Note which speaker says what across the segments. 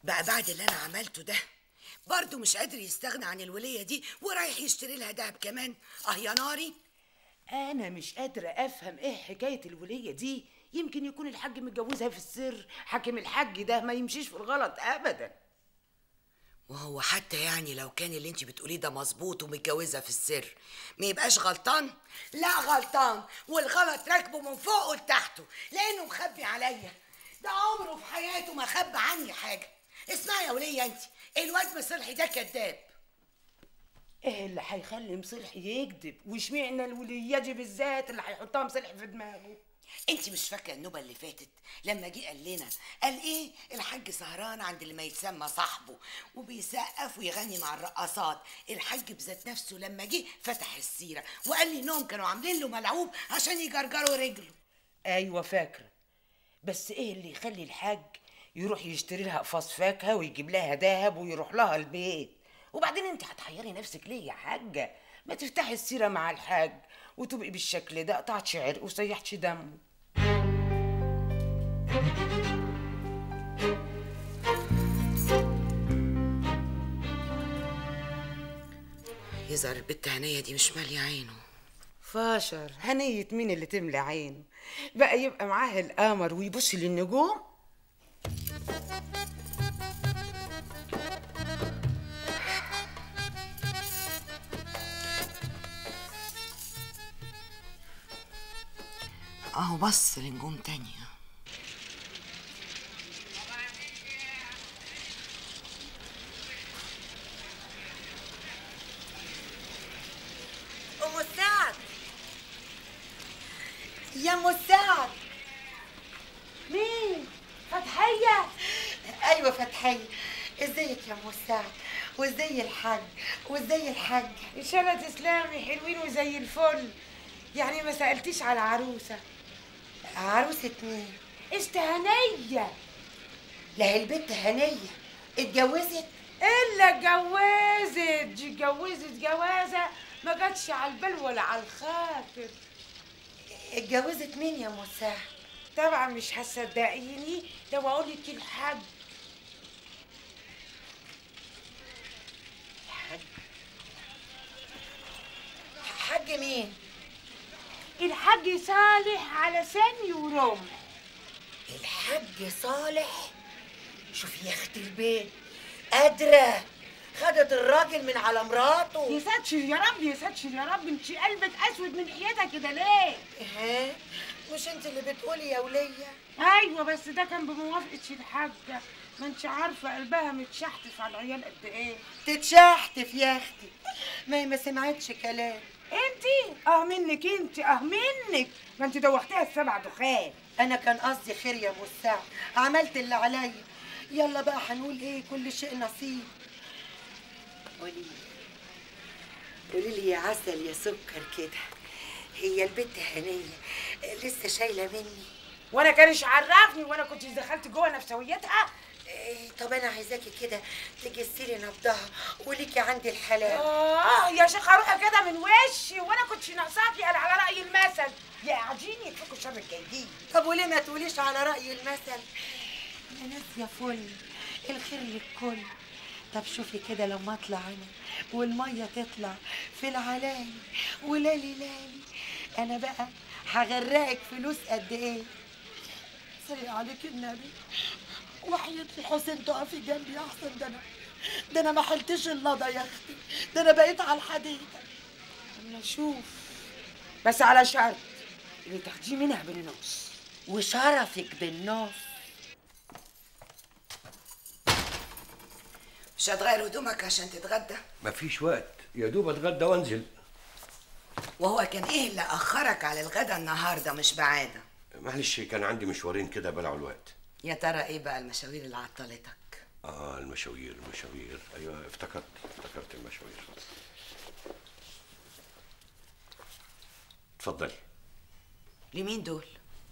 Speaker 1: بقى بعد اللي انا عملته ده برضه مش قادر يستغنى عن الوليه دي ورايح يشتري لها دهب كمان اه يا ناري
Speaker 2: انا مش قادره افهم ايه حكايه الوليه دي يمكن يكون الحاج متجوزها في السر حاكم الحاج ده ما يمشيش في الغلط ابدا
Speaker 1: وهو حتى يعني لو كان اللي انت بتقوليه ده مظبوط ومتجوزها في السر ما يبقاش غلطان لا غلطان والغلط راكبه من فوقه لتحته لانه مخبي عليا ده عمره في حياته ما خبى عني حاجه اسمعي يا وليه انت الواد مصلحي ده كذاب
Speaker 2: ايه اللي هيخلي مصلحي يكذب واشمعنى الوليه دي بالذات اللي هيحطها مصلحي في دماغه
Speaker 1: انت مش فاكره النوبه اللي فاتت لما جه قال لنا قال ايه الحاج سهران عند اللي ما يتسمى صاحبه وبيسقف ويغني مع الرقصات الحاج بذات نفسه لما جه فتح السيره وقال لي انهم كانوا عاملين له ملعوب عشان يجرجروا رجله
Speaker 2: ايوه فاكره بس ايه اللي يخلي الحاج يروح يشتري لها قفاص فاكهه ويجيب لها دهب ويروح لها البيت وبعدين انت هتحيري نفسك ليه يا حاجه ما تفتحي السيره مع الحاج وتبقي بالشكل ده قطعتش عرق وسيحتش دمه
Speaker 1: يظهر البت هنيه دي مش ماليه عينه
Speaker 2: فاشر هنية مين اللي تملى عينه بقى يبقى معاه القمر ويبص للنجوم
Speaker 1: اهو بص لنجوم تانية
Speaker 3: ام سعد يا ام سعد
Speaker 2: مين فتحية
Speaker 3: ايوه فتحيه ازيك يا ام سعد وازاي الحاج وازاي الحاج
Speaker 2: ان شاء الله تسلمي حلوين وزي الفل يعني ما سألتيش على عروسة
Speaker 3: عروسه مين
Speaker 2: استهنية
Speaker 3: لا هي البت هنيه اتجوزت
Speaker 2: الا اتجوزت دي اتجوزت جوازة ما جاتش على البال ولا على الخاطر
Speaker 3: اتجوزت مين يا ام سعد
Speaker 2: طبعا مش هتصدقيني لو اقول لك الحاج
Speaker 3: حاج مين
Speaker 2: الحاج صالح على ثاني ورمح
Speaker 3: الحاج صالح شوفي يا اختي البيت قادره خدت الراجل من على مراته
Speaker 2: يا ساتر يا رب يا ساتر يا رب انت قلبك اسود من حياتها كده ليه
Speaker 3: ها مش انت اللي بتقولي يا وليه
Speaker 2: ايوه بس ده كان بموافقه الحاجه ما انت عارفه قلبها متشحتف على العيال قد ايه
Speaker 3: تتشحتف يا اختي ما هي ما سمعتش كلام
Speaker 2: انت اه منك انت اه منك ما انت دوختيها السبع دخان
Speaker 3: انا كان قصدي خير يا ابو السعد عملت اللي عليا يلا بقى هنقول ايه كل شيء نصيب قولي لي قولي لي يا عسل يا سكر كده هي البت هنيه لسه شايله مني
Speaker 2: وانا كانش عرفني وانا كنت دخلت جوه نفسويتها
Speaker 3: إيه طب انا عايزاكي كده تجسلي نبضها وليكي عندي الحلال
Speaker 2: اه يا شيخ اروح كده من وشي وانا كنتش ناقصاكي قال على راي المثل يا قاعدين يكفيكوا شر الجايين
Speaker 3: طب وليه ما تقوليش على رأي المثل يا ناس يا فل الخير للكل طب شوفي كده لما اطلع انا والميه تطلع في العلاي ولالي لالي انا بقى هغرقك فلوس قد ايه صلي عليك النبي وحياة الحسين تقفي جنبي احسن ده انا ده انا ما حلتش اللضا يا اختي ده انا بقيت على الحديده
Speaker 2: اما اشوف بس على شرط اللي تاخديه منها بالنص
Speaker 3: وشرفك بالنص
Speaker 1: مش هتغير هدومك عشان تتغدى
Speaker 4: مفيش وقت يا دوب اتغدى وانزل
Speaker 1: وهو كان ايه اللي اخرك على الغدا النهارده مش بعاده
Speaker 4: معلش كان عندي مشوارين كده بلعوا الوقت
Speaker 1: يا ترى ايه بقى المشاوير اللي عطلتك
Speaker 4: اه المشاوير المشاوير ايوه افتكرت افتكرت المشاوير اتفضلي
Speaker 1: لمين دول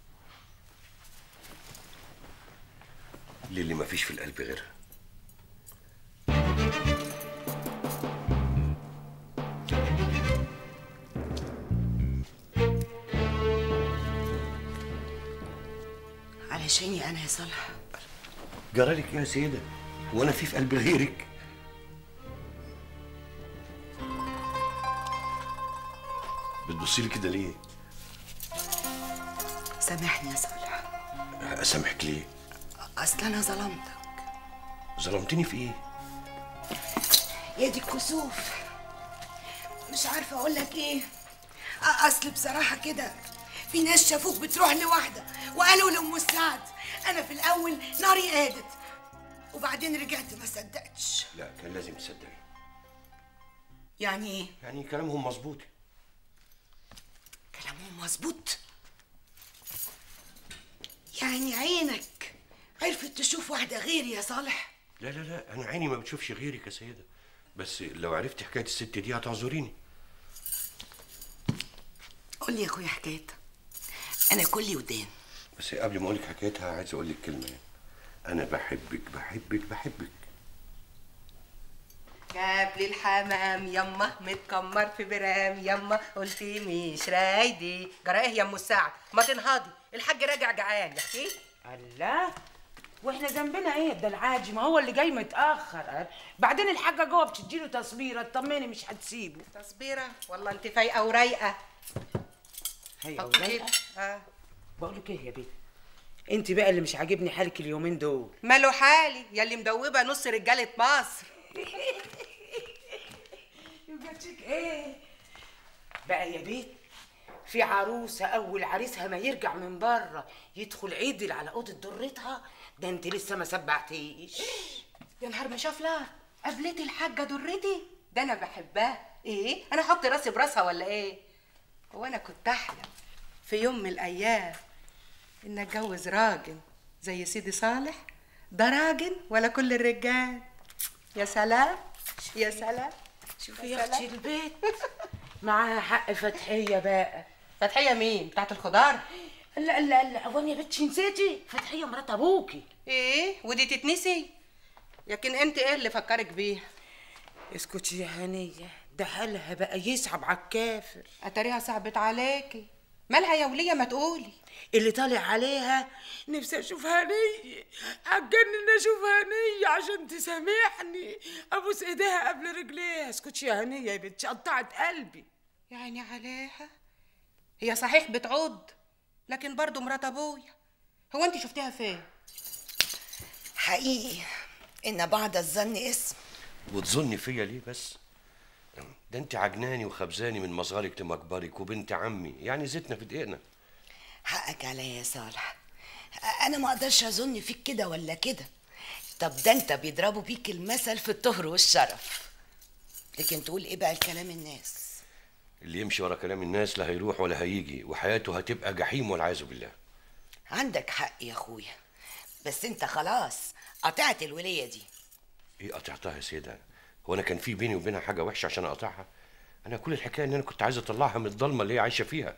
Speaker 4: للي مفيش في القلب غيرها
Speaker 1: علشاني انا يا صالح
Speaker 4: جرالك يا سيدة وانا في في قلب غيرك بتبصي لي كده ليه
Speaker 1: سامحني يا صالح
Speaker 4: اسامحك ليه
Speaker 1: اصل انا ظلمتك
Speaker 4: ظلمتني في ايه
Speaker 1: يا دي الكسوف مش عارفه اقول لك ايه أ- اصل بصراحه كده في ناس شافوك بتروح لواحده وقالوا لام سعد انا في الاول ناري قادت وبعدين رجعت ما صدقتش
Speaker 4: لا كان لازم تصدقي
Speaker 1: يعني ايه
Speaker 4: يعني كلامهم مظبوط
Speaker 1: كلامهم مظبوط يعني عينك عرفت تشوف واحده غيري يا صالح
Speaker 4: لا لا لا انا عيني ما بتشوفش غيرك يا سيده بس لو عرفتي حكايه الست دي هتعذريني
Speaker 1: قول لي يا اخويا حكايتها انا كلي ودان
Speaker 4: بس قبل ما اقول لك حكايتها عايز اقول لك كلمه يعني. انا بحبك بحبك بحبك
Speaker 5: جاب لي الحمام يما متكمر في برام يما قلت مش رايدي جرى ايه يا ام السعد ما تنهضي الحاج راجع جعان يا اختي
Speaker 2: الله واحنا ذنبنا ايه ده العاجي ما هو اللي جاي متاخر بعدين الحاجه جوه بتديله تصبيره اطمني مش هتسيبه
Speaker 5: تصبيره والله انت فايقه ورايقه
Speaker 2: هي
Speaker 5: حطي كده
Speaker 2: أولادها.
Speaker 5: اه
Speaker 2: بقول لك ايه يا بنت انت بقى اللي مش عاجبني حالك اليومين دول
Speaker 5: ماله حالي يا اللي مدوبه نص رجاله مصر
Speaker 2: يوجدك ايه بقى يا بيت في عروسه اول عريسها ما يرجع من بره يدخل عدل على اوضه ضرتها ده انت لسه ما سبعتيش
Speaker 5: يا نهار ما شاف لا قابلتي الحاجه درتي ده انا بحبها ايه انا احط راسي براسها ولا ايه هو انا كنت احلم في يوم من الايام ان اتجوز راجل زي سيدي صالح ده راجل ولا كل الرجال يا سلام يا سلام
Speaker 2: شوفي يا اختي البيت معاها حق فتحيه بقى
Speaker 5: فتحيه مين بتاعت الخضار
Speaker 2: لا لا لا هو يا بنتي نسيتي فتحيه مرات ابوكي
Speaker 5: ايه ودي تتنسي لكن انت ايه اللي فكرك بيها
Speaker 2: اسكتي يا هنيه ده حالها بقى يصعب على الكافر
Speaker 5: اتاريها صعبت عليكي مالها يا وليه ما تقولي
Speaker 2: اللي طالع عليها نفسي اشوف هنيه عجنن اشوف هنيه عشان تسامحني ابوس ايديها قبل رجليها اسكتي يا هنيه يا بنتي قطعت قلبي
Speaker 5: يا عيني عليها هي صحيح بتعض لكن برضو مرات ابويا هو انت شفتيها فين
Speaker 1: حقيقي ان بعد الظن اسم
Speaker 4: وتظني فيا ليه بس ده انت عجناني وخبزاني من مصغرك لمكبرك وبنت عمي يعني زيتنا في دقيقنا
Speaker 1: حقك عليا يا صالح انا ما اقدرش اظن فيك كده ولا كده طب ده انت بيضربوا بيك المثل في الطهر والشرف لكن تقول ايه بقى الكلام الناس
Speaker 4: اللي يمشي ورا كلام الناس لا هيروح ولا هيجي وحياته هتبقى جحيم والعياذ بالله
Speaker 1: عندك حق يا اخويا بس انت خلاص قطعت الولية دي
Speaker 4: ايه قطعتها يا سيدة هو انا كان في بيني وبينها حاجه وحشه عشان اقطعها انا كل الحكايه ان انا كنت عايز اطلعها من الضلمه اللي هي عايشه فيها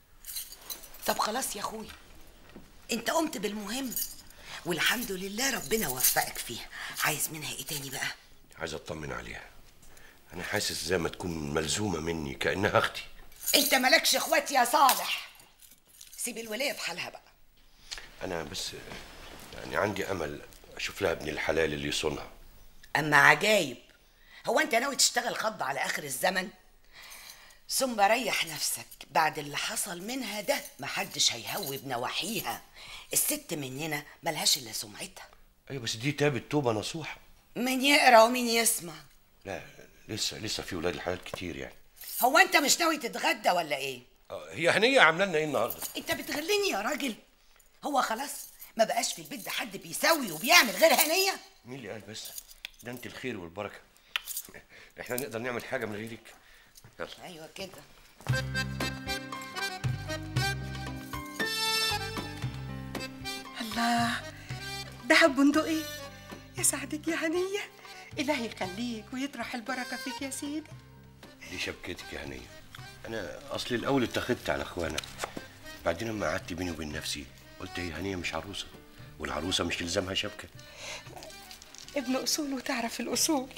Speaker 1: طب خلاص يا اخويا انت قمت بالمهم والحمد لله ربنا وفقك فيها عايز منها ايه تاني بقى
Speaker 4: عايز اطمن عليها انا حاسس زي ما تكون ملزومه مني كانها اختي
Speaker 1: انت مالكش اخوات يا صالح سيب الولية في حالها بقى
Speaker 4: انا بس يعني عندي امل اشوف لها ابن الحلال اللي يصونها
Speaker 1: اما عجايب هو انت ناوي تشتغل خض على اخر الزمن ثم ريح نفسك بعد اللي حصل منها ده محدش هيهوي بنواحيها الست مننا ملهاش الا سمعتها
Speaker 4: ايوه بس دي تابت توبه نصوحه
Speaker 1: مين يقرا ومين يسمع
Speaker 4: لا لسه لسه في ولاد الحلال كتير يعني
Speaker 1: هو انت مش ناوي تتغدى ولا ايه
Speaker 4: آه، هي هنيه عامله لنا ايه النهارده
Speaker 1: انت بتغلني يا راجل هو خلاص ما بقاش في البيت ده حد بيسوي وبيعمل غير هنيه
Speaker 4: مين اللي قال بس ده انت الخير والبركه احنا نقدر نعمل حاجه من غيرك يلا
Speaker 1: ايوه كده
Speaker 5: الله دهب بندقي يا سعدك يا هنيه الهي يخليك ويطرح البركه فيك يا سيدي
Speaker 4: دي شبكتك يا هنيه انا اصلي الاول اتخذت على اخوانا بعدين لما قعدت بيني وبين نفسي قلت هي هنيه مش عروسه والعروسه مش يلزمها شبكه
Speaker 5: ابن اصول وتعرف الاصول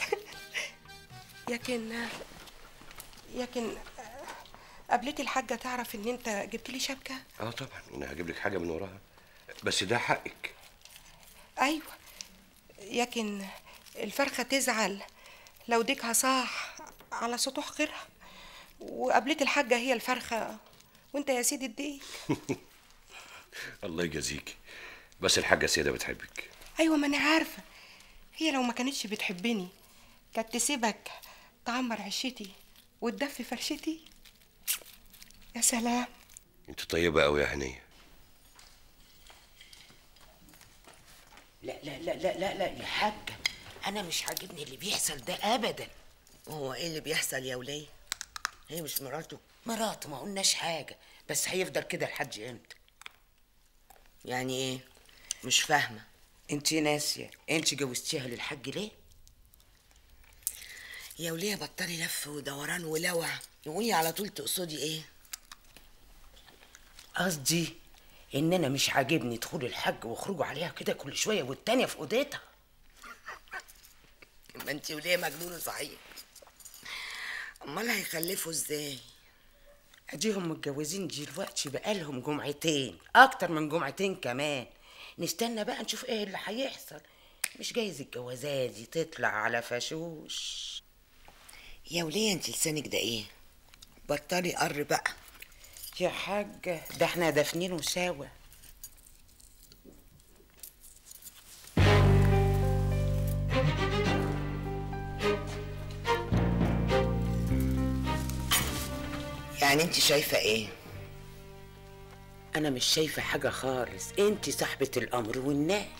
Speaker 5: لكن لكن قابلتي الحاجه تعرف ان انت جبت لي شبكه
Speaker 4: اه طبعا انا هجيب لك حاجه من وراها بس ده حقك
Speaker 5: ايوه لكن الفرخة تزعل لو ديكها صاح على سطوح غيرها وقابلت الحاجة هي الفرخة وانت يا سيدي الديك
Speaker 4: الله يجازيك بس الحاجة سيدة بتحبك
Speaker 5: ايوه ما انا عارفة هي لو ما كانتش بتحبني كانت تسيبك تعمر عشتي وتدفي فرشتي يا سلام
Speaker 4: انت طيبة قوي يا هنية
Speaker 2: لا لا لا لا لا لا يا حاجة أنا مش عاجبني اللي بيحصل ده أبدا
Speaker 1: هو ايه اللي بيحصل يا وليه هي مش مراته
Speaker 2: مراته ما قلناش حاجة بس هيفضل كده لحد امتى
Speaker 1: يعني ايه مش فاهمه
Speaker 2: انت ناسية انت جوزتيها للحاج ليه؟
Speaker 1: يا وليه بطلي لف ودوران ولوع قولي على طول تقصدي ايه
Speaker 2: قصدي ان انا مش عاجبني دخول الحاج وخروجه عليها كده كل شوية والتانية في اوضتها
Speaker 1: ما انت وليه مجنونه صحيح امال هيخلفوا ازاي
Speaker 2: اديهم متجوزين دلوقتي بقالهم جمعتين اكتر من جمعتين كمان نستنى بقى نشوف ايه اللي هيحصل مش جايز الجوازات دي تطلع على فشوش
Speaker 1: يا وليه انت لسانك ده ايه بطلي قر بقى
Speaker 2: يا حاجة ده احنا دافنينه سوا
Speaker 1: يعني انت شايفه ايه
Speaker 2: انا مش شايفة حاجة خالص انت صاحبة الامر والنهي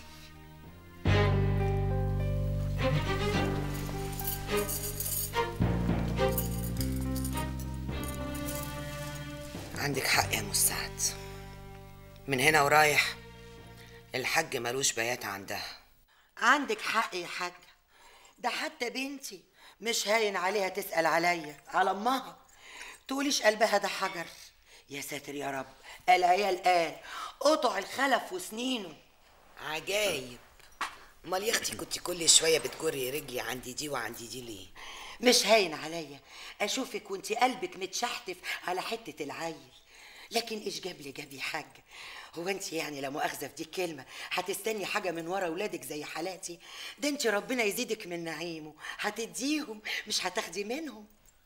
Speaker 1: عندك حق يا مساعد من هنا ورايح الحاج ملوش بيات عندها
Speaker 3: عندك حق يا حاجة ده حتى بنتي مش هاين عليها تسأل عليا على أمها تقوليش قلبها ده حجر يا ساتر يا رب العيال قال قطع الخلف وسنينه
Speaker 1: عجايب امال يا اختي كنت كل شويه بتجري رجلي عندي دي وعندي دي ليه
Speaker 3: مش هاين عليا اشوفك وانت قلبك متشحتف على حته العيل لكن ايش جاب لي جاب يا حاجه هو انت يعني لا مؤاخذه في دي الكلمه هتستني حاجه من ورا ولادك زي حالاتي ده انت ربنا يزيدك من نعيمه هتديهم مش هتاخدي منهم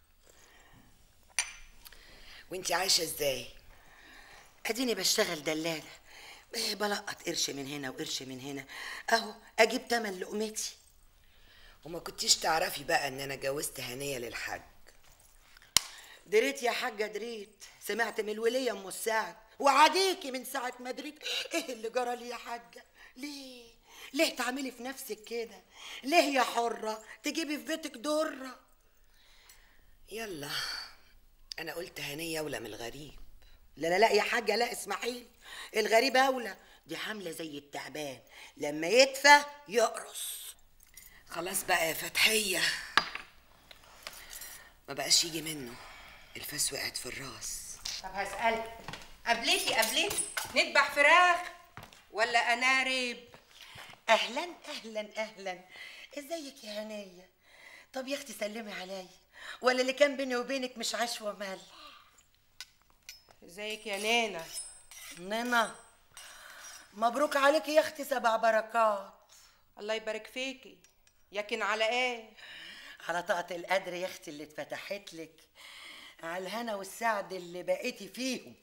Speaker 1: وانت عايشه ازاي
Speaker 3: اديني بشتغل دلاله إيه بلقط قرش من هنا وقرش من هنا اهو اجيب تمن لقمتي
Speaker 1: وما كنتيش تعرفي بقى ان انا جوزت هنيه للحاج
Speaker 3: دريت يا حاجة دريت سمعت من الولية ام السعد وعديكي من ساعة ما دريت ايه اللي جرى لي يا حاجة ليه ليه تعملي في نفسك كده ليه يا حرة تجيبي في بيتك درة
Speaker 1: يلا انا قلت هنيه ولا من الغريب
Speaker 3: لا لا لا يا حاجة لا اسمحيلي الغريب أولى دي حاملة زي التعبان لما يدفى يقرص
Speaker 1: خلاص بقى يا فتحيه ما بقاش يجي منه الفاس وقعت في الراس
Speaker 5: طب هسألك قبلتي قبلتي نذبح فراخ ولا أنارب
Speaker 3: أهلا أهلا أهلا ازيك يا هنية طب يا أختي سلمي عليا ولا اللي كان بيني وبينك مش عشوة وملح
Speaker 5: ازيك يا نانا
Speaker 3: نانا مبروك عليكي يا اختي سبع بركات
Speaker 5: الله يبارك فيكي يكن على ايه
Speaker 3: على طاقة القدر يا اختي اللي اتفتحت لك على الهنا والسعد اللي بقيتي فيهم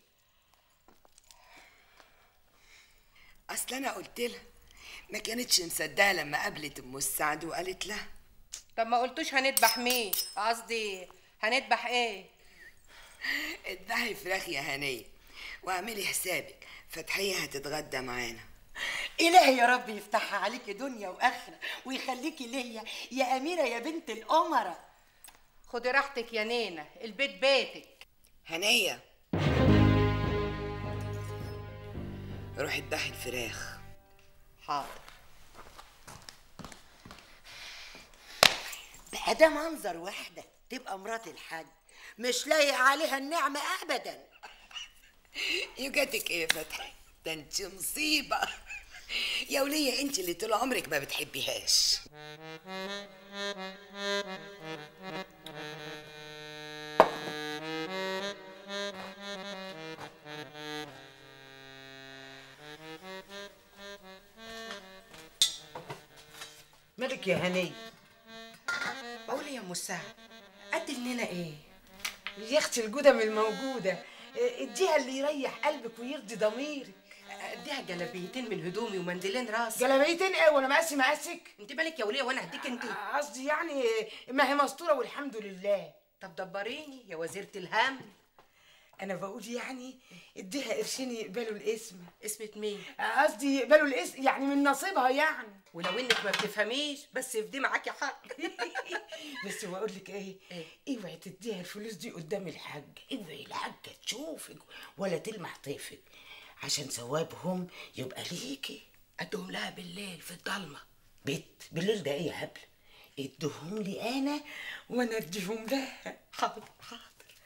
Speaker 1: اصل انا قلت لها ما كانتش مصدقه لما قابلت ام السعد وقالت لها
Speaker 5: طب ما قلتوش هنذبح مين قصدي هنذبح ايه
Speaker 1: اذبحي فراخ يا هنيه واعملي حسابك فتحيه هتتغدى معانا
Speaker 3: إلهي يا رب يفتحها عليكي دنيا وآخرة ويخليكي ليا يا أميرة يا بنت الأمرة
Speaker 5: خدي راحتك يا نينا البيت بيتك
Speaker 1: هنيه روحي اذبحي الفراخ
Speaker 3: حاضر بقى ده منظر واحدة تبقى مرات الحاج مش لايق عليها النعمة أبدا
Speaker 1: يوجتك ايه يا فتحي ده انت مصيبه يا وليه انت اللي طول عمرك ما بتحبيهاش
Speaker 2: ما مالك يا هنيه
Speaker 5: بقول يا ام سعد قد لنا ايه
Speaker 2: يا اختي الجدم الموجوده إيه، اديها اللي يريح قلبك ويرضي ضميرك
Speaker 5: اديها جلابيتين من هدومي ومنديلين راسي
Speaker 2: جلابيتين ايه وانا مقاسي مقاسك
Speaker 5: انت مالك يا وليه وانا هديك انت
Speaker 2: قصدي يعني ما هي مستوره والحمد لله
Speaker 5: طب دبريني يا وزيره الهم
Speaker 2: انا بقول يعني اديها قرشين يقبلوا الاسم
Speaker 5: اسمة مين
Speaker 2: قصدي يقبلوا الاسم يعني من نصيبها يعني
Speaker 5: ولو انك ما بتفهميش بس في دي معاكي حق
Speaker 2: بس بقول لك ايه اوعي تديها الفلوس دي قدام الحاج اوعي الحاجه تشوفك ولا تلمح طيفك عشان ثوابهم يبقى ليكي
Speaker 5: ادهم لها بالليل في الضلمه
Speaker 2: بيت بالليل ده ايه يا هبل ادهم لي انا وانا اديهم لها
Speaker 5: حاضر حاضر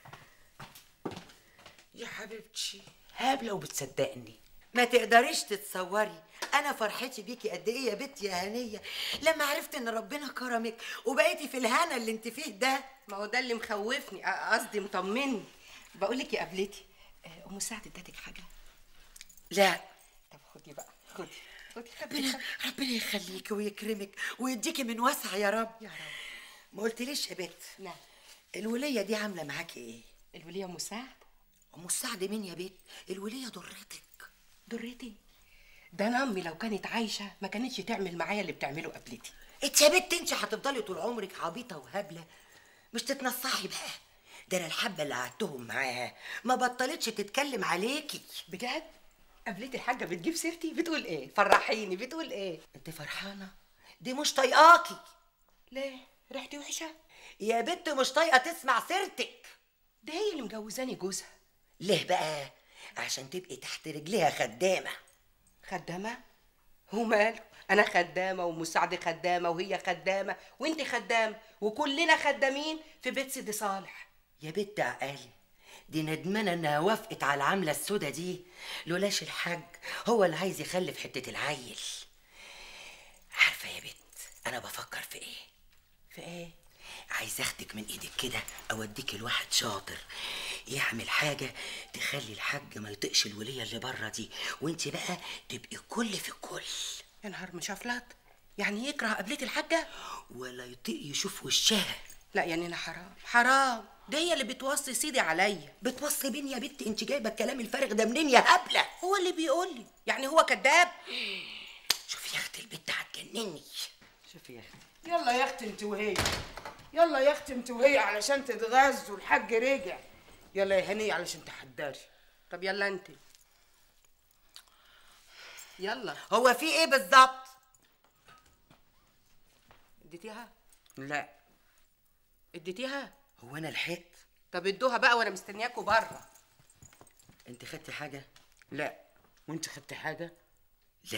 Speaker 2: يا حبيبتي هبله وبتصدقني
Speaker 3: ما تقدريش تتصوري انا فرحتي بيكي قد ايه يا بنتي يا هنيه لما عرفت ان ربنا كرمك وبقيتي في الهنا اللي انت فيه ده
Speaker 5: ما هو ده اللي مخوفني أ- قصدي مطمني بقول لك يا قبلتي آه، ام سعد ادتك حاجه
Speaker 3: لا
Speaker 5: طب خدي بقى خدي خدي
Speaker 3: ربنا
Speaker 5: خدي
Speaker 3: ربنا يخليكي ويكرمك ويديكي من وسع يا رب
Speaker 5: يا رب
Speaker 3: ما قلتليش يا بنت
Speaker 5: نعم
Speaker 3: الوليه دي عامله معاكي ايه
Speaker 5: الوليه ام سعد
Speaker 3: ام السعد مين يا بنت الوليه ضرتك
Speaker 5: درتي ده انا امي لو كانت عايشه ما كانتش تعمل معايا اللي بتعمله قبلتي
Speaker 3: انت يا بنت انت هتفضلي طول عمرك عبيطه وهبله مش تتنصحي بقى ده انا الحبه اللي قعدتهم معاها ما بطلتش تتكلم عليكي
Speaker 5: بجد قبلتي الحاجه بتجيب سيرتي بتقول ايه فرحيني بتقول ايه
Speaker 3: انت فرحانه دي مش طايقاكي
Speaker 5: ليه ريحتي وحشه
Speaker 3: يا بنت مش طايقه تسمع سيرتك
Speaker 5: ده هي اللي مجوزاني جوزها
Speaker 3: ليه بقى عشان تبقي تحت رجليها خدامه
Speaker 5: خدامه هو ماله انا خدامه ومساعده خدامه وهي خدامه وانت خدامه وكلنا خدامين في بيت سيدي صالح
Speaker 3: يا بنت عقالي دي ندمانه انها وافقت على العمله السودا دي لولاش الحاج هو اللي عايز يخلف حته العيل عارفه يا بنت انا بفكر في ايه
Speaker 5: في ايه
Speaker 3: عايز اخدك من ايدك كده اوديك لواحد شاطر يعمل حاجه تخلي الحاج ما يطقش الوليه اللي بره دي وانت بقى تبقي كل في كل
Speaker 5: يا نهار مشافلات يعني يكره قبلتي الحاجه
Speaker 3: ولا يطيق يشوف وشها
Speaker 5: لا يعني انا حرام حرام دي هي اللي بتوصي سيدي عليا
Speaker 3: بتوصي بين يا بنت انت جايبه الكلام الفارغ ده منين يا هبله
Speaker 5: هو اللي بيقول لي يعني هو كذاب
Speaker 3: شوفي يا اختي البت هتجنني
Speaker 2: شوفي يا اختي يلا يا اختي انت وهي يلا يا اختي انت وهي علشان تتغذوا الحاج رجع يلا يا هنيه علشان تحضري
Speaker 5: طب يلا انت يلا
Speaker 3: هو في ايه بالظبط
Speaker 5: اديتيها
Speaker 2: لا
Speaker 5: اديتيها
Speaker 3: هو انا لحقت
Speaker 5: طب ادوها بقى وانا مستنياكوا بره
Speaker 3: انت خدتي حاجه
Speaker 2: لا وانت خدتي حاجه
Speaker 3: لا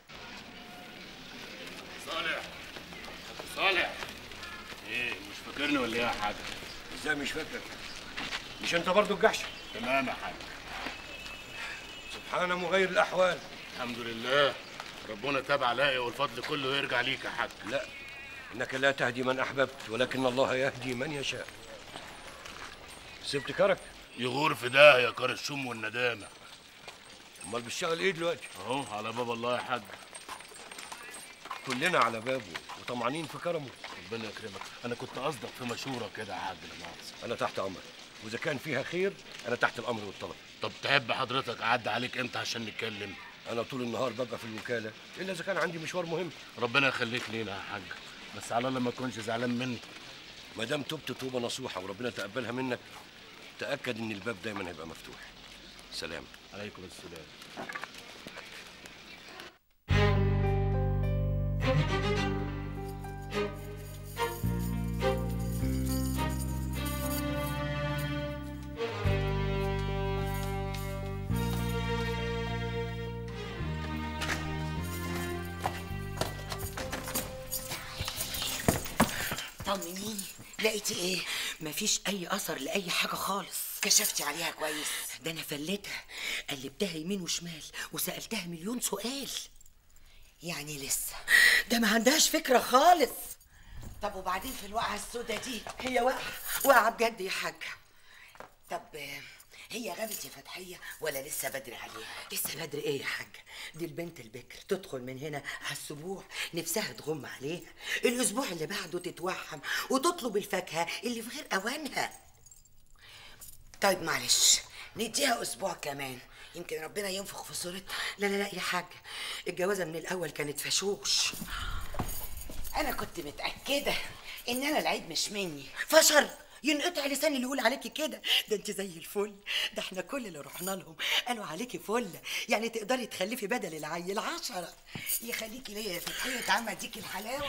Speaker 6: صالح صالح ايه مش فاكرني ولا ايه يا حاج
Speaker 4: ازاي مش فاكر مش انت برضو الجحش
Speaker 6: تمام يا حاج
Speaker 4: سبحان مغير الاحوال
Speaker 6: الحمد لله ربنا تاب عليا والفضل كله يرجع ليك يا حاج
Speaker 4: لا انك لا تهدي من احببت ولكن الله يهدي من يشاء سبت كرك
Speaker 6: يغور في ده يا كار الشم والندامه
Speaker 4: امال بتشتغل ايه دلوقتي
Speaker 6: اهو على باب الله يا حاج
Speaker 4: كلنا على بابه وطمعانين في كرمه
Speaker 6: ربنا يكرمك انا كنت قصدك في مشوره كده يا حاج لا مؤاخذة.
Speaker 4: انا تحت امرك واذا كان فيها خير انا تحت الامر والطلب
Speaker 6: طب تحب حضرتك اعدي عليك امتى عشان نتكلم
Speaker 4: انا طول النهار ببقى في الوكاله الا اذا كان عندي مشوار مهم
Speaker 6: ربنا يخليك لينا يا حاج بس على الله ما تكونش زعلان مني
Speaker 4: ما دام تبت توبه نصوحه وربنا تقبلها منك تاكد ان الباب دايما هيبقى مفتوح سلام
Speaker 6: عليكم السلام
Speaker 3: طمنيني لقيتي ايه مفيش اي اثر لاي حاجه خالص
Speaker 1: كشفتي عليها كويس
Speaker 3: ده انا فلتها قلبتها يمين وشمال وسالتها مليون سؤال
Speaker 1: يعني لسه
Speaker 3: ده ما عندهاش فكره خالص
Speaker 1: طب وبعدين في الوقعه السوداء دي
Speaker 3: هي واقعه واقعه بجد يا حاجه
Speaker 1: طب آه، هي غابت يا فتحيه ولا لسه بدري عليها
Speaker 3: لسه بدري ايه يا حاجه دي البنت البكر تدخل من هنا على السبوع نفسها تغم عليها الاسبوع اللي بعده تتوحم وتطلب الفاكهه اللي في غير اوانها
Speaker 1: طيب معلش نديها اسبوع كمان يمكن ربنا ينفخ في صورتها
Speaker 3: لا لا لا يا حاجه الجوازه من الاول كانت فشوش
Speaker 1: انا كنت متاكده ان انا العيب مش مني
Speaker 3: فشر ينقطع لساني اللي يقول عليكي كده ده انت زي الفل ده احنا كل اللي رحنا لهم قالوا عليكي فل يعني تقدري تخلفي بدل العيل عشرة
Speaker 1: يخليكي ليا يا فتحيه تعمل اديك الحلاوه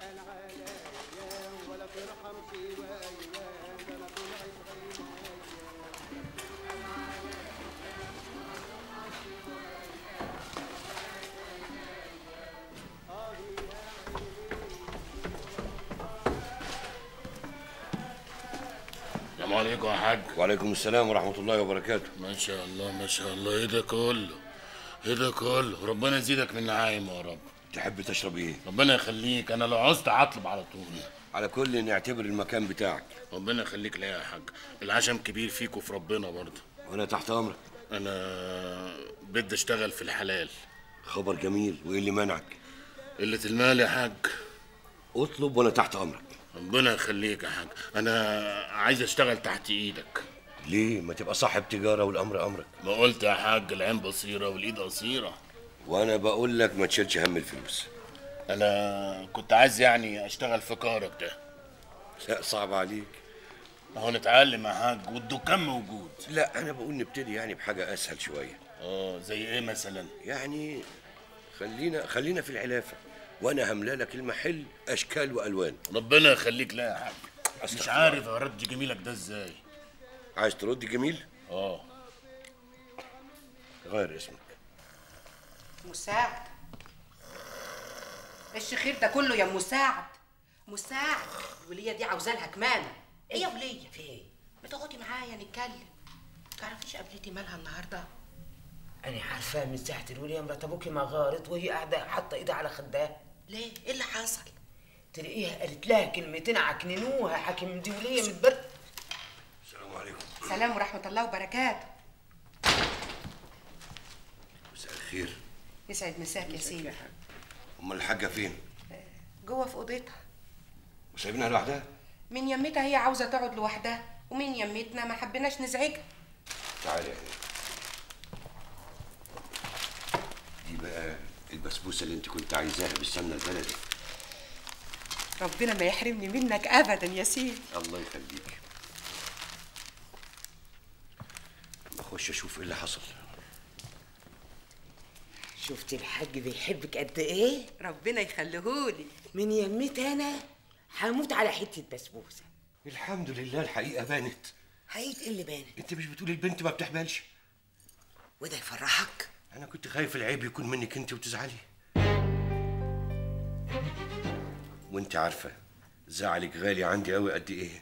Speaker 6: السلام عليكم يا حاج
Speaker 4: وعليكم السلام ورحمه الله وبركاته
Speaker 6: ما شاء الله ما شاء الله ايه ده كله ايه ده كله ربنا يزيدك من نعايم يا رب
Speaker 4: تحب تشرب ايه
Speaker 6: ربنا يخليك انا لو عوزت هطلب على طول
Speaker 4: على كل نعتبر المكان بتاعك
Speaker 6: ربنا يخليك ليا يا حاج العشم كبير فيك وفي ربنا برضه
Speaker 4: وانا تحت امرك
Speaker 6: انا بدي اشتغل في الحلال
Speaker 4: خبر جميل وايه اللي منعك
Speaker 6: قلة المال يا حاج
Speaker 4: اطلب وانا تحت امرك
Speaker 6: ربنا يخليك يا حاج انا عايز اشتغل تحت ايدك
Speaker 4: ليه ما تبقى صاحب تجاره والامر امرك
Speaker 6: ما قلت يا حاج العين بصيرة والايد قصيرة
Speaker 4: وانا بقول لك ما تشيلش هم الفلوس
Speaker 6: انا كنت عايز يعني اشتغل في كهرك ده
Speaker 4: لا صعب عليك
Speaker 6: اهو نتعلم يا حاج والدكان موجود
Speaker 4: لا انا بقول نبتدي يعني بحاجه اسهل شويه
Speaker 6: اه زي ايه مثلا
Speaker 4: يعني خلينا خلينا في العلافه وانا هملا لك المحل اشكال والوان
Speaker 6: ربنا يخليك لا يا حاج مش
Speaker 4: أستغفر
Speaker 6: عارف ارد جميلك ده ازاي
Speaker 4: عايز ترد جميل
Speaker 6: اه
Speaker 4: غير اسمك
Speaker 5: مساعد ايش خير ده كله يا مساعد مساعد الوليه دي عاوزه لها كمامه ايه يا وليه في ايه ما تقعدي معايا نتكلم تعرفيش قابلتي مالها النهارده
Speaker 2: انا عارفاه من ساعه الوليه مرات ابوكي ما غارت وهي قاعده حاطه ايدها على خدها
Speaker 5: ليه ايه اللي حصل
Speaker 2: تلاقيها قالت لها كلمتين عكننوها حاكم دي وليه متبرد
Speaker 4: السلام عليكم
Speaker 5: سلام ورحمه الله وبركاته
Speaker 4: مساء الخير
Speaker 5: يسعد مساك يا سيدي
Speaker 4: امال الحاجه فين
Speaker 5: جوه في اوضتها
Speaker 4: وسايبينها لوحدها
Speaker 5: من يمتها هي عاوزه تقعد لوحدها ومن يمتنا ما حبيناش نزعجها
Speaker 4: تعالي يعني دي بقى البسبوسه اللي انت كنت عايزاها بالسمنه البلدي
Speaker 5: ربنا ما يحرمني منك ابدا يا سيدي
Speaker 4: الله يخليك بخش اشوف ايه اللي حصل
Speaker 2: شفتي الحاج بيحبك قد ايه
Speaker 5: ربنا يخليهولي
Speaker 2: من يمتي انا هموت على حته بسبوسه
Speaker 4: الحمد لله الحقيقه بانت
Speaker 1: حقيقة ايه اللي بانت
Speaker 4: انت مش بتقولي البنت ما بتحملش
Speaker 1: وده يفرحك
Speaker 4: انا كنت خايف العيب يكون منك انت وتزعلي وانت عارفه زعلك غالي عندي قوي قد ايه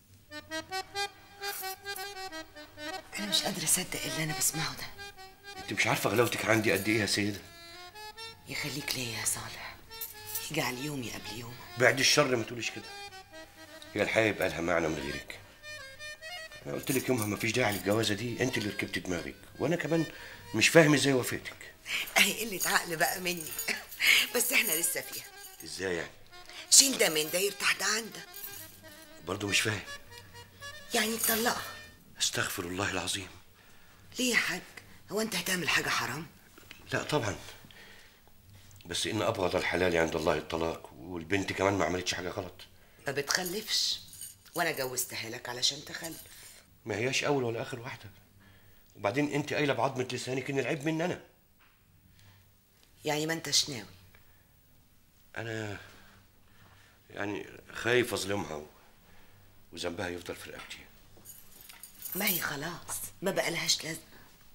Speaker 1: انا مش قادره اصدق اللي انا بسمعه ده
Speaker 4: انت مش عارفه غلاوتك عندي قد ايه يا سيده
Speaker 1: يخليك ليا يا صالح يجعل يومي قبل يومك
Speaker 4: بعد الشر ما تقوليش كده هي الحياه يبقى لها معنى من غيرك انا قلت لك يومها ما فيش داعي للجوازه دي انت اللي ركبت دماغك وانا كمان مش فاهم ازاي وافقتك
Speaker 1: اهي قله عقل بقى مني بس احنا لسه فيها
Speaker 4: ازاي يعني
Speaker 1: شيل ده من ده يرتاح ده عن ده
Speaker 4: برضه مش فاهم
Speaker 1: يعني تطلقها
Speaker 4: استغفر الله العظيم
Speaker 1: ليه يا حاج هو انت هتعمل حاجه حرام
Speaker 4: لا طبعا بس ان ابغض الحلال عند الله الطلاق والبنت كمان ما عملتش حاجه غلط
Speaker 1: ما بتخلفش وانا جوزتها لك علشان تخلف
Speaker 4: ما هياش اول ولا اخر واحده وبعدين انت قايله بعظمه لسانك ان العيب مني انا
Speaker 1: يعني ما انتش ناوي
Speaker 4: انا يعني خايف اظلمها و- وذنبها يفضل في رقبتي
Speaker 1: ما هي خلاص ما بقالهاش لازمه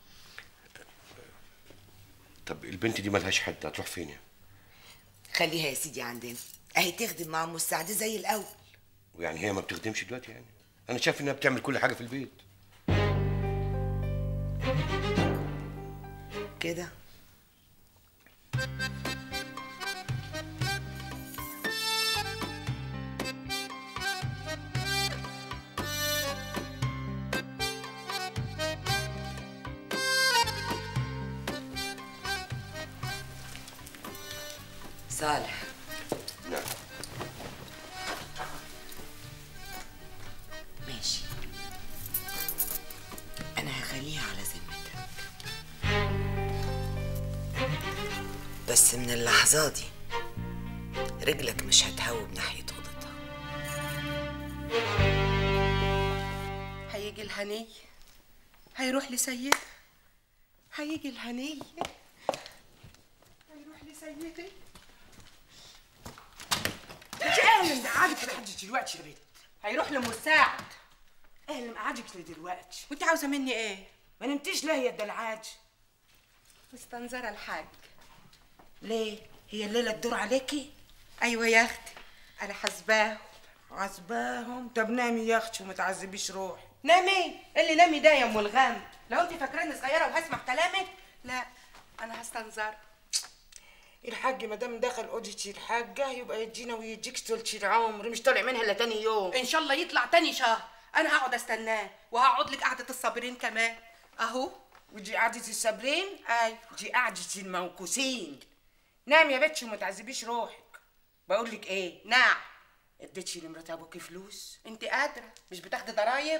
Speaker 4: طب البنت دي ملهاش حد هتروح فين يعني
Speaker 1: خليها يا سيدي عندنا اهي تخدم مع ام السعد زي الاول
Speaker 4: ويعني هي ما بتخدمش دلوقتي يعني انا شايف انها بتعمل كل حاجه في البيت
Speaker 1: كده صالح
Speaker 4: نعم
Speaker 1: ماشي انا هخليها على ذمتك بس من اللحظة دي رجلك مش هتهوب ناحية اوضتها
Speaker 5: هيجي الهني هيروح لسيدي هيجي الهني هيروح لسيدي
Speaker 2: انت ايه اللي مقعدك لحد دلوقتي يا بنت
Speaker 5: هيروح لمساعد
Speaker 2: ايه اللي مقعدك لدلوقتي
Speaker 5: وانت عاوزه مني ايه
Speaker 2: ما نمتيش ليه يا الدلعاج
Speaker 5: مستنظره الحاج
Speaker 2: ليه هي الليله تدور عليكي
Speaker 5: ايوه يا اختي انا حاسباه
Speaker 2: عزباهم طب نامي يا اختي وما تعذبيش روحي
Speaker 5: نامي اللي نامي ده يا ام الغم لو انت فاكراني صغيره وهسمع كلامك لا انا هستنظر
Speaker 2: الحاج ما دام دخل اوضتي الحاجه يبقى يدينا ويديك طولة العمر مش طالع منها الا تاني يوم
Speaker 5: ان شاء الله يطلع تاني شهر انا هقعد استناه وهقعد لك قعده الصابرين كمان اهو
Speaker 2: ودي قعدة الصابرين
Speaker 5: ايوه
Speaker 2: دي قعدة الموكوسين نام يا بنتي وما تعذبيش روحك بقول لك ايه
Speaker 5: نعم
Speaker 2: اديتي لمرات ابوكي فلوس
Speaker 5: انت قادره مش بتاخدي ضرايب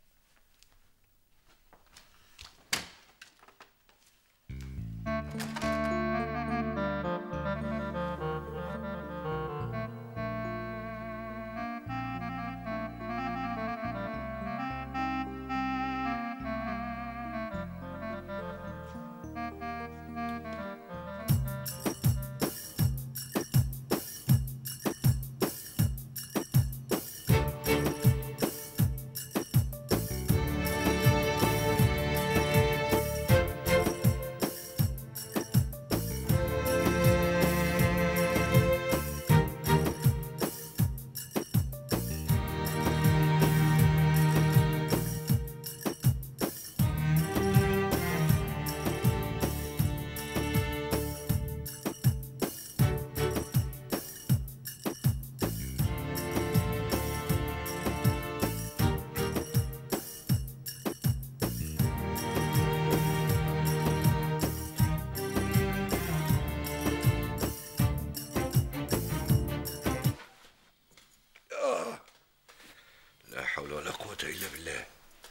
Speaker 4: لا حول ولا قوة إلا بالله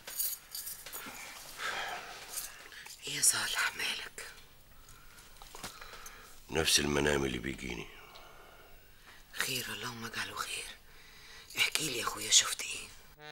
Speaker 1: ايه يا صالح مالك
Speaker 4: نفس المنام اللي بيجيني
Speaker 1: خير اللهم اجعله خير احكي لي يا اخويا شفت ايه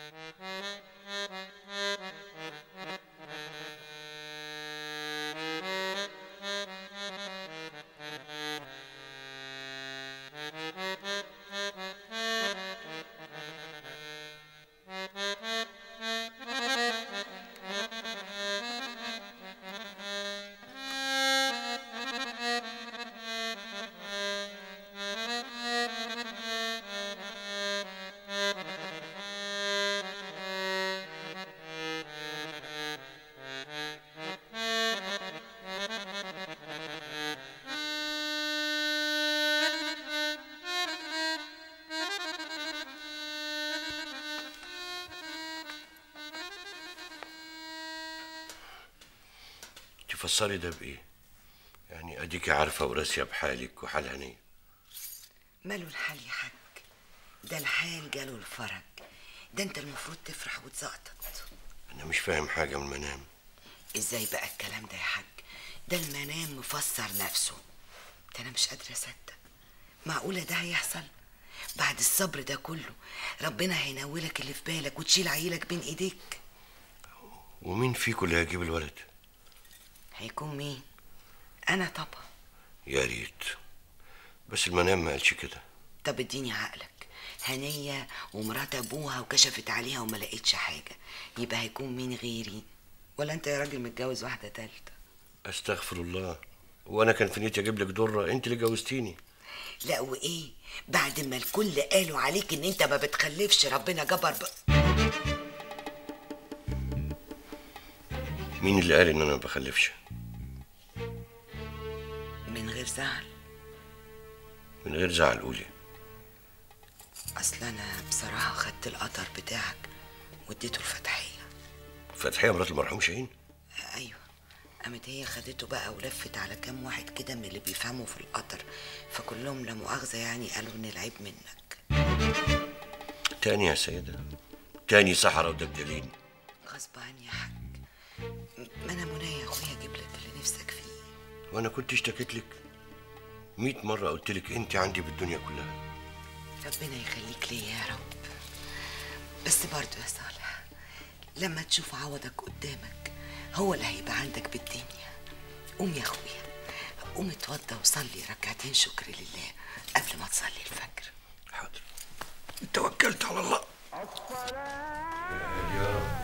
Speaker 4: تفسري ده بإيه؟ يعني أديكي عارفة وراسية بحالك وحال هنية
Speaker 1: ماله الحال يا حاج ده الحال جاله الفرج ده انت المفروض تفرح وتزقطط
Speaker 4: أنا مش فاهم حاجة من المنام
Speaker 1: ازاي بقى الكلام ده يا حاج ده المنام مفسر نفسه ده انا مش قادره اصدق معقوله ده هيحصل بعد الصبر ده كله ربنا هينولك اللي في بالك وتشيل عيلك بين ايديك
Speaker 4: ومين فيكم اللي هيجيب الولد؟
Speaker 1: هيكون مين انا طبعا
Speaker 4: يا ريت بس المنام ما قالش كده
Speaker 1: طب اديني عقلك هنية ومرات ابوها وكشفت عليها وما لقيتش حاجة يبقى هيكون مين غيري ولا انت يا راجل متجوز واحدة تالتة
Speaker 4: أستغفر الله وأنا كان في نيتي أجيب لك درة أنت اللي جوزتيني
Speaker 1: لا وايه بعد ما الكل قالوا عليك ان انت ما بتخلفش ربنا جبر ب...
Speaker 4: مين اللي قال إن أنا ما بخلفش؟
Speaker 1: من غير زعل
Speaker 4: من غير زعل قولي
Speaker 1: اصل انا بصراحة خدت القطر بتاعك واديته الفتحية
Speaker 4: فتحية مرات المرحوم شاهين
Speaker 1: ايوه قامت هي خدته بقى ولفت على كام واحد كده من اللي بيفهموا في القطر فكلهم لا مؤاخذة يعني قالوا ان العيب منك
Speaker 4: تاني يا سيدة تاني صحراء ودبدلين
Speaker 1: غصب عني يا حاج ما انا منى يا اخويا اجيب لك اللي نفسك فيه
Speaker 4: وانا كنت اشتكيت لك مئة مرة قلت لك انت عندي بالدنيا كلها
Speaker 1: ربنا يخليك ليا يا رب بس برضو يا صالح لما تشوف عوضك قدامك هو اللي هيبقى عندك بالدنيا قوم يا اخويا قوم اتوضى وصلي ركعتين شكر لله قبل ما تصلي الفجر
Speaker 4: حاضر توكلت على الله يا رب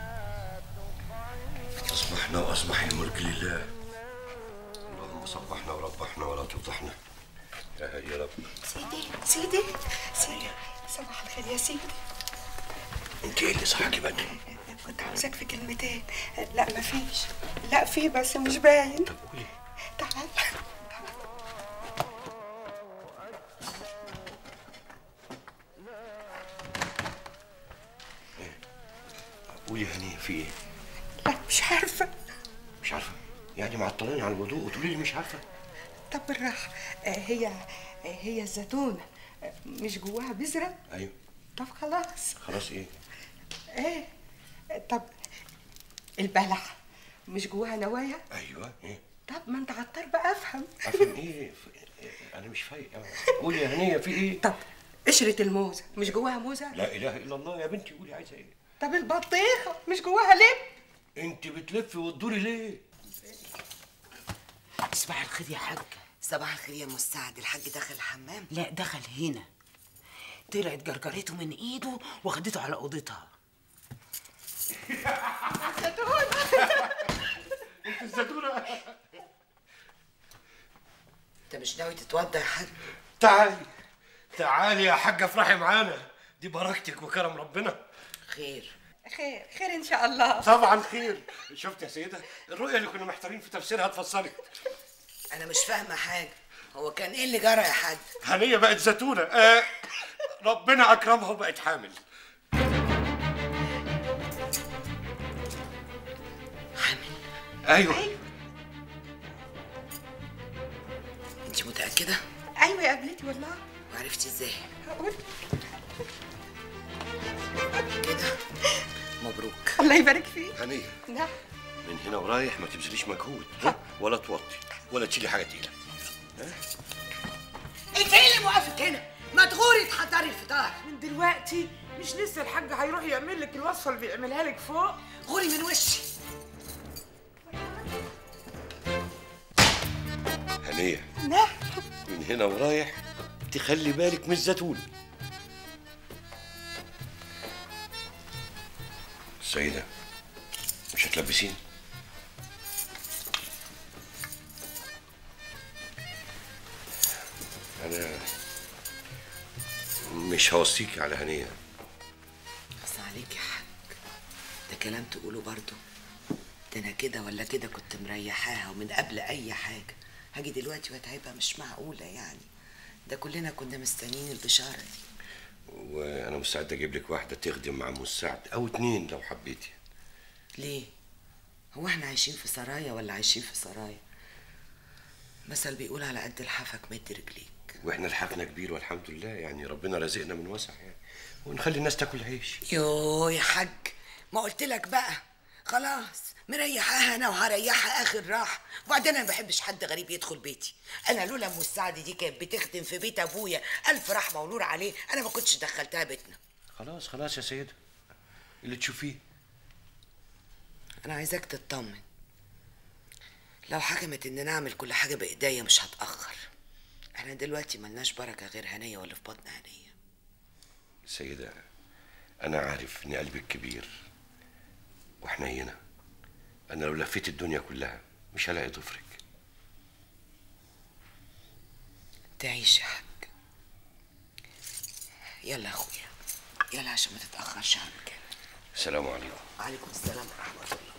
Speaker 4: أصبحنا وأصبح الملك لله اللهم صبحنا وربحنا ولا تفضحنا يا هادي يا رب
Speaker 3: سيدي سيدي سيدي صباح الخير يا سيدي
Speaker 4: انت ايه اللي صحاكي بدري
Speaker 3: كنت عاوزاك في كلمتين لا مفيش لا في بس مش باين
Speaker 4: طب قولي
Speaker 3: تعال
Speaker 4: قولي يا هنيه في ايه
Speaker 3: لا مش عارفة
Speaker 4: مش عارفه يعني معطلاني على الوضوء وتقولي لي مش عارفه
Speaker 3: طب بالراحة آه، هي آه، هي الزيتونة آه، مش جواها بذرة
Speaker 4: ايوه
Speaker 3: طب خلاص
Speaker 4: خلاص ايه
Speaker 3: ايه طب البلح مش جواها نوايا
Speaker 4: ايوه ايه
Speaker 3: طب ما انت عطار بقى افهم
Speaker 4: افهم ايه ف- إيه؟ انا مش فايق قولي يا هنيه في ايه
Speaker 3: طب قشرة الموزة مش جواها موزة
Speaker 4: لا اله الا الله يا بنتي قولي عايزه ايه
Speaker 3: طب البطيخة مش جواها لب
Speaker 4: انت بتلفي وتدوري ليه
Speaker 2: صباح الخير يا حاج
Speaker 1: صباح الخير يا مستعد الحاج دخل الحمام
Speaker 2: لا دخل هنا طلعت جرجرته من ايده واخدته على اوضتها
Speaker 1: انت مش ناوي تتوضى يا حاج
Speaker 4: تعالي تعالي يا حاجه افرحي معانا دي بركتك وكرم ربنا
Speaker 1: خير
Speaker 3: خير خير ان شاء الله
Speaker 4: طبعا خير شفت يا سيده الرؤيه اللي كنا محتارين في تفسيرها اتفسرت
Speaker 1: انا مش فاهمه حاجه هو كان ايه اللي جرى يا حاج
Speaker 4: هنيه بقت زيتونه آه ربنا اكرمها وبقت حامل
Speaker 1: حامل
Speaker 4: ايوه
Speaker 1: انت متاكده
Speaker 3: ايوه يا قبلتي والله
Speaker 1: وعرفتي ازاي
Speaker 3: هقول
Speaker 1: كده مبروك
Speaker 3: الله يبارك فيك
Speaker 4: هنيه
Speaker 3: نعم
Speaker 4: من هنا ورايح ما تبذليش مجهود ها؟ ولا توطي ولا تشيلي حاجه تقيله
Speaker 1: انت ايه اللي موقفك هنا ما تغوري تحضري الفطار
Speaker 2: من دلوقتي مش لسه الحاج هيروح يعمل لك الوصفه اللي بيعملها لك فوق
Speaker 1: غوري من وشي
Speaker 4: هنيه
Speaker 3: نعم
Speaker 4: من هنا ورايح تخلي بالك من الزيتون سيدة مش هتلبسين أنا مش هوصيكي على هنية
Speaker 1: بس عليك يا حاج ده كلام تقوله برضه ده انا كده ولا كده كنت مريحاها ومن قبل اي حاجه هاجي دلوقتي واتعبها مش معقوله يعني ده كلنا كنا مستنيين البشاره دي
Speaker 4: وأنا مستعد أجيب لك واحدة تخدم مع مساعد أو اتنين لو حبيتي
Speaker 1: ليه هو احنا عايشين في سرايا ولا عايشين في سرايا مثل بيقول على قد الحفك مد رجليك
Speaker 4: واحنا لحقنا كبير والحمد لله يعني ربنا رزقنا من وسع يعني ونخلي الناس تاكل عيش
Speaker 1: يو يا حاج ما قلت لك بقى خلاص مريحاها انا وهريحها اخر راحه وبعدين انا ما بحبش حد غريب يدخل بيتي انا لولا ام السعد دي كانت بتخدم في بيت ابويا الف رحمه ونور عليه انا ما كنتش دخلتها بيتنا
Speaker 4: خلاص خلاص يا سيدة اللي تشوفيه
Speaker 1: انا عايزاك تطمن لو حكمت ان نعمل كل حاجه بايديا مش هتاخر احنا دلوقتي ملناش بركه غير هنيه واللي في بطن هنيه
Speaker 4: سيدة أنا عارف إن قلبك كبير وحنينة أنا لو لفيت الدنيا كلها مش هلاقي ضفرك
Speaker 1: تعيش يا حاج يلا يا اخويا يلا عشان ما تتاخرش عن كده
Speaker 4: السلام عليكم
Speaker 1: وعليكم السلام ورحمه الله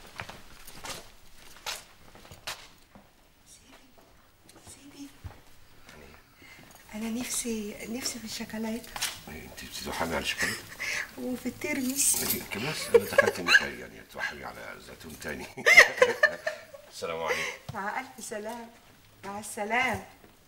Speaker 3: سيدي انا نفسي نفسي في الشوكولاته
Speaker 4: إيه، أنت بتتوحمي على الشوكولاتة
Speaker 3: وفي الترمس
Speaker 4: كمان أنا دخلت النهاية يعني توحمي على زيتون تاني السلام عليكم
Speaker 5: مع الف سلام مع السلام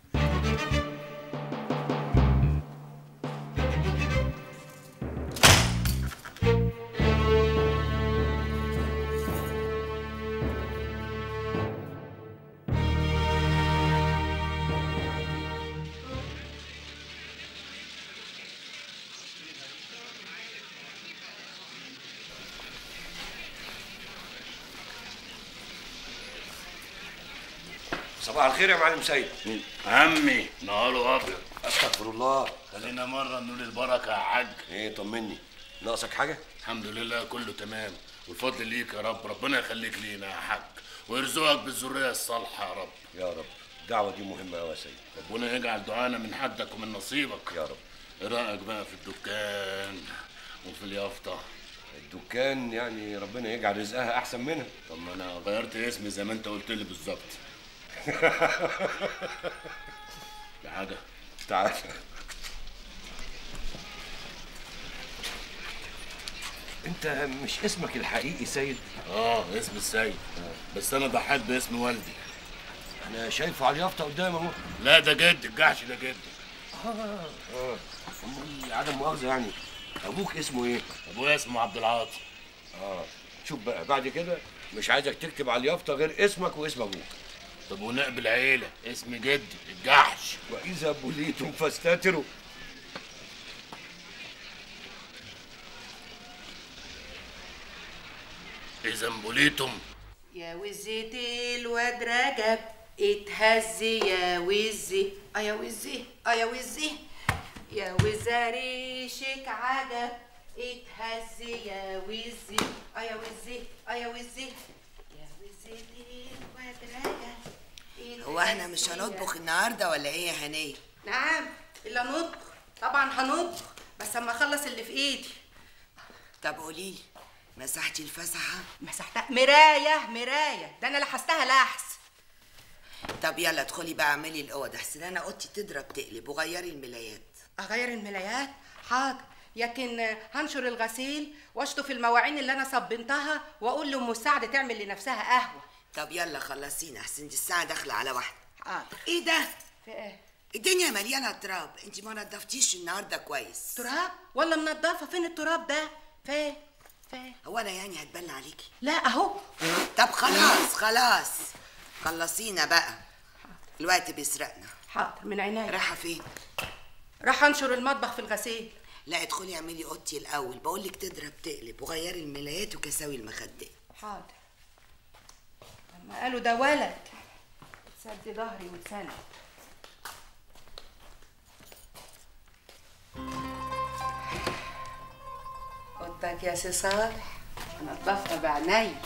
Speaker 4: صباح الخير يا معلم سيد
Speaker 6: عمي نهاره ابيض
Speaker 4: استغفر الله
Speaker 6: خلينا مره نقول البركه يا حاج
Speaker 4: ايه طمني ناقصك حاجه
Speaker 6: الحمد لله كله تمام والفضل ليك يا رب ربنا يخليك لينا يا حاج ويرزقك بالذريه الصالحه يا رب
Speaker 4: يا رب الدعوه دي مهمه قوي يا سيد
Speaker 6: ربنا يجعل دعانا من حدك ومن نصيبك
Speaker 4: يا رب
Speaker 6: ايه رايك بقى في الدكان وفي اليافطه
Speaker 4: الدكان يعني ربنا يجعل رزقها احسن منها
Speaker 6: طب ما انا غيرت اسمي زي ما انت قلت لي بالظبط في حاجه
Speaker 4: تعال انت مش اسمك الحقيقي سيد
Speaker 6: اه اسم السيد بس انا بحب اسم والدي
Speaker 4: انا شايفه على اليافطه قدامي اهو
Speaker 6: لا ده جد الجحش ده جد
Speaker 4: امال عدم مؤاخذه يعني ابوك اسمه ايه
Speaker 6: ابويا اسمه عبد العاطي
Speaker 4: اه شوف بقى بعد كده مش عايزك تكتب على اليافطه غير اسمك واسم ابوك
Speaker 6: طب ونقب العيله اسم جدي الجحش
Speaker 4: واذا بليتم فاستتروا
Speaker 6: اذا بوليتم
Speaker 5: يا وزتي الواد رجب اتهز يا وزي اه يا وزي اه يا وزي يا وزاريشك عجب اتهز يا وزي اه يا وزي اه يا وزي يا وزتي الواد رجب
Speaker 1: هو احنا
Speaker 5: اتهز
Speaker 1: مش
Speaker 5: يا-
Speaker 1: هنطبخ النهارده ولا ايه يا هنيه
Speaker 5: نعم الا نطبخ طبعا هنطبخ بس اما اخلص اللي في ايدي
Speaker 1: طب قولي لي مسحتي الفسحه
Speaker 5: مسحتها مرايه مرايه ده انا لحستها لحس
Speaker 1: طب يلا ادخلي بقى اعملي الاوضه احسن انا اوضتي تضرب تقلب وغيري الملايات
Speaker 5: اغير الملايات حاضر لكن هنشر الغسيل واشطف المواعين اللي انا صبنتها واقول لام مساعده تعمل لنفسها قهوه
Speaker 1: طب يلا خلصينا احسن دي الساعه داخله على واحده
Speaker 5: حاضر
Speaker 1: ايه ده
Speaker 5: في ايه
Speaker 1: الدنيا مليانه تراب انت ما نضفتيش النهارده كويس
Speaker 5: تراب ولا منضفه فين التراب ده فين فين
Speaker 1: هو انا يعني هتبلى عليكي
Speaker 5: لا اهو
Speaker 1: طب خلاص خلاص خلصينا بقى الوقت بيسرقنا
Speaker 5: حاضر من عينيا
Speaker 1: رايحه فين
Speaker 5: راح انشر المطبخ في الغسيل
Speaker 1: لا ادخلي اعملي اوضتي الاول بقول لك تضرب تقلب وغيري الملايات وكساوي المخدات
Speaker 5: حاضر لما قالوا ده ولد سد ظهري واتسند اوضتك يا سي صالح انا نضفتها بعيني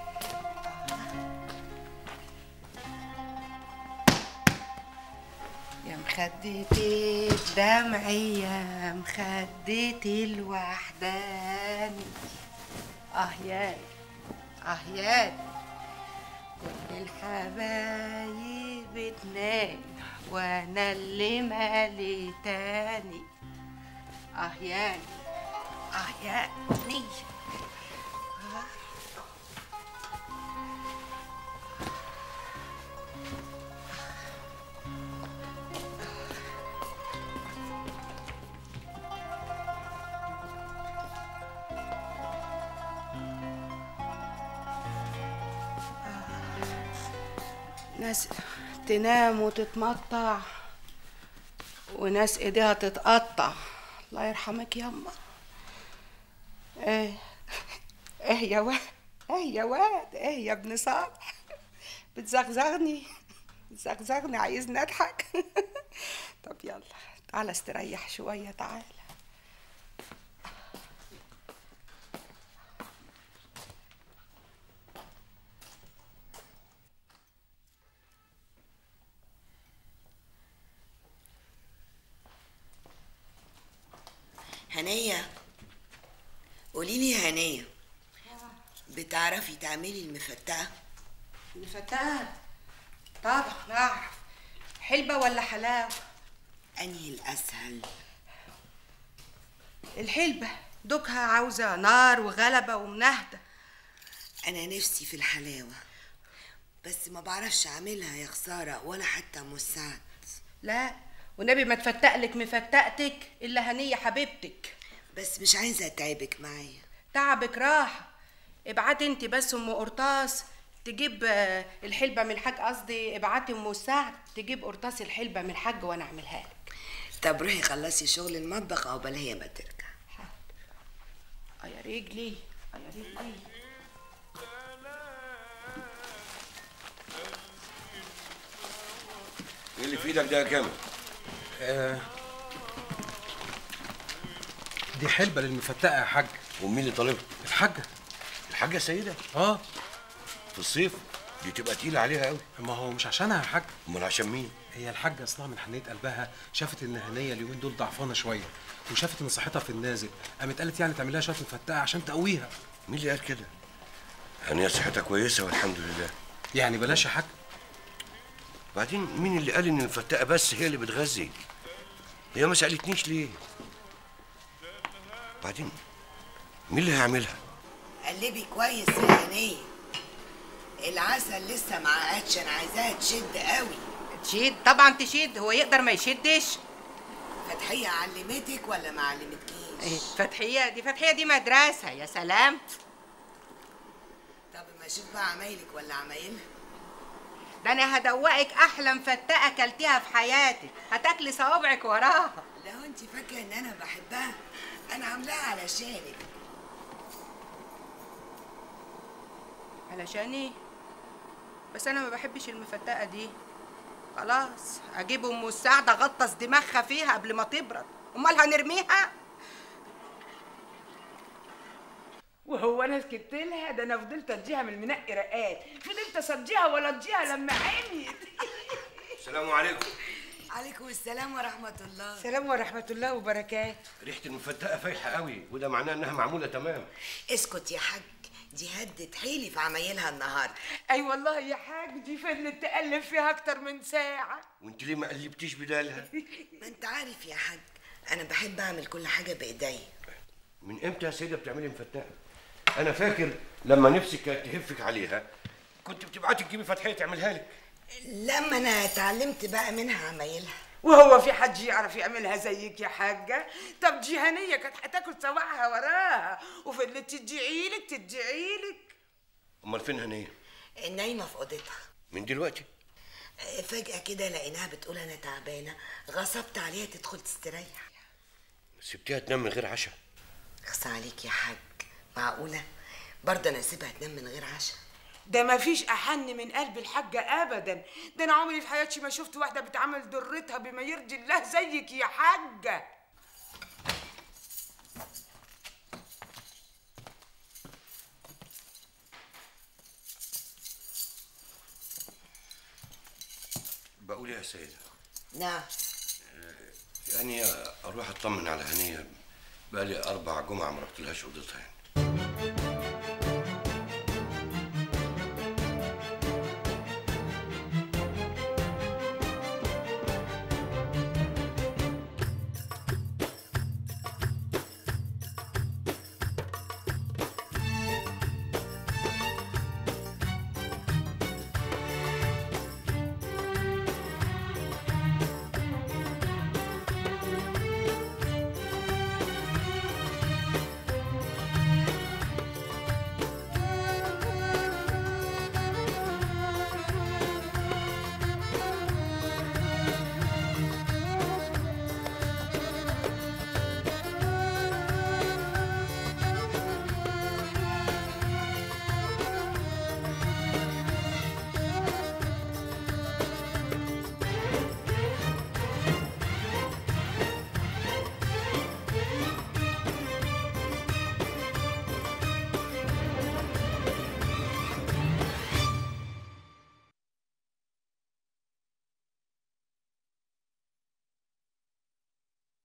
Speaker 5: يا مخدتي الدمعي يا مخدتي الوحداني اه يا اه يا كل الحبايب تنام وانا اللي مالي تاني اه ياني اه ياني ناس تنام وتتمطع وناس ايديها تتقطع الله يرحمك يما ايه ايه يا واد ايه يا واد ايه يا ابن صالح بتزغزغني بتزغزغني عايزني اضحك طب يلا تعالى استريح شويه تعالى
Speaker 1: هنيه قولي لي يا هنيه بتعرفي تعملي المفتقه
Speaker 5: مفتاح طبعا اعرف حلبه ولا حلاوه
Speaker 1: انهي الاسهل
Speaker 5: الحلبه دوكها عاوزه نار وغلبه ومنهده
Speaker 1: انا نفسي في الحلاوه بس ما بعرفش اعملها يا خساره ولا حتى مساعد
Speaker 5: لا والنبي ما تفتقلك مفتقتك الا هنيه حبيبتك
Speaker 1: بس مش عايزه اتعبك معايا
Speaker 5: تعبك راح ابعتي انت بس ام قرطاس تجيب آه، الحلبه من الحاج قصدي ابعتي ام سعد تجيب قرطاس الحلبه من الحاج وانا اعملها لك
Speaker 1: طب روحي خلصي شغل المطبخ عقبال هي ما ترجع
Speaker 5: اه يا رجلي اه يا رجلي
Speaker 4: ايه اللي في ايدك ده يا كامل
Speaker 7: دي حلبة للمفتقة يا حاج
Speaker 4: ومين اللي طالبها
Speaker 7: الحاجة
Speaker 4: الحاجه سيده
Speaker 7: اه
Speaker 4: في الصيف دي تبقى تقيله عليها قوي
Speaker 7: ما هو مش عشانها يا حاج
Speaker 4: امال عشان مين
Speaker 7: هي الحاجة اصلها من حنية قلبها شافت ان هنية اليومين دول ضعفانة شوية وشافت ان صحتها في النازل قامت قالت يعني تعمل لها شوية مفتقة عشان تقويها
Speaker 4: مين اللي قال كده هنية صحتها كويسه والحمد لله
Speaker 7: يعني بلاش يا حاج
Speaker 4: بعدين مين اللي قال ان الفتاقه بس هي اللي بتغذي هي ما سالتنيش ليه بعدين مين اللي هيعملها
Speaker 1: قلبي كويس يا هنيه العسل لسه ما عقدش انا عايزاها تشد قوي
Speaker 5: تشيد طبعا تشيد هو يقدر ما يشدش
Speaker 1: فتحيه علمتك ولا ما علمتكيش
Speaker 5: فتحيه دي فتحيه دي مدرسه يا سلام
Speaker 1: طب ما اشوف بقى عمايلك ولا عمايلها
Speaker 5: ده انا هدوقك احلى مفتقه اكلتيها في حياتك هتاكلي صوابعك وراها
Speaker 1: لو انت فاكره ان انا بحبها انا عاملاها علشانك
Speaker 5: علشاني بس انا ما بحبش المفتقه دي خلاص اجيب ام السعده اغطس دماغها فيها قبل ما تبرد امال هنرميها
Speaker 2: وهو انا سكت لها ده انا فضلت اديها من المنقي رقات فضلت اصديها ولا اديها لما عميت
Speaker 4: السلام عليكم
Speaker 1: عليكم السلام ورحمه الله
Speaker 2: السلام ورحمه الله وبركاته
Speaker 4: ريحه المفتقه فايحه قوي وده معناه انها معموله تمام
Speaker 1: اسكت يا حاج دي هدت حيلي في عمايلها النهارده
Speaker 2: اي والله يا حاج دي فضلت تقلب فيها اكتر من ساعه
Speaker 4: وانت ليه ما قلبتيش بدالها
Speaker 1: ما انت عارف يا حاج انا بحب اعمل كل حاجه بايديا
Speaker 4: من امتى يا سيده بتعملي مفتقه انا فاكر لما نفسك كانت تهفك عليها كنت بتبعتي تجيبي فتحيه تعملها لك
Speaker 1: لما انا اتعلمت بقى منها عمايلها
Speaker 2: وهو في حد يعرف يعملها زيك يا حاجة؟ طب دي هنية كانت هتاكل صباعها وراها وفضلت تدعيلك تدعيلك
Speaker 4: امال فين هنيه
Speaker 1: نايمه في اوضتها
Speaker 4: من دلوقتي
Speaker 1: فجاه كده لقيناها بتقول انا تعبانه غصبت عليها تدخل تستريح
Speaker 4: سبتيها تنام من غير عشاء
Speaker 1: اخصى عليك يا حاج معقوله برضه انا اسيبها تنام من غير عشاء
Speaker 2: ده ما فيش أحن من قلب الحاجة أبدا ده أنا عمري في حياتي ما شفت واحدة بتعمل ضرتها بما يرضي الله زيك يا حاجة
Speaker 4: بقول يا سيده
Speaker 1: نعم
Speaker 4: يعني اروح اطمن على هنيه بقالي اربع جمعه ما رحتلهاش اوضتها يعني